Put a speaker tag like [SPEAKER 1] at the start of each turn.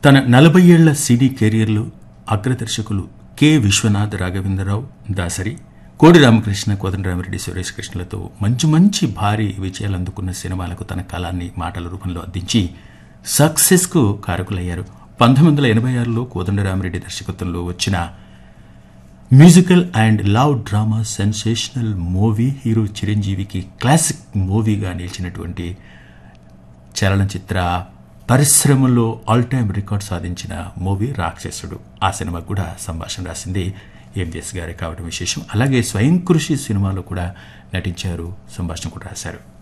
[SPEAKER 1] తన నలభై ఏళ్ల సినీ కెరీర్లో అగ్రదర్శకులు కె విశ్వనాథ్ రాఘవేంద్రరావు దాసరి కోడి రామకృష్ణ కోదండరామిరెడ్డి సురేష్ కృష్ణలతో మంచి మంచి భారీ విజయాలు అందుకున్న సినిమాలకు తన కళాన్ని మాటల రూపంలో అందించి సక్సెస్కు కారకులయ్యారు పంతొమ్మిది వందల ఎనభై ఆరులో కోదండరామిరెడ్డి దర్శకత్వంలో వచ్చిన musical and love drama sensational movie hero చిరంజీవికి క్లాసిక్ మూవీగా నిలిచినటువంటి చలనచిత్ర పరిశ్రమలో ఆల్ టైమ్ రికార్డ్ సాధించిన మూవీ రాక్షసుడు ఆ సినిమా కూడా సంభాషణ రాసింది ఎంవిఎస్ గారే కావడం విశేషం అలాగే స్వయం కృషి సినిమాలో కూడా నటించారు సంభాషణ కూడా రాశారు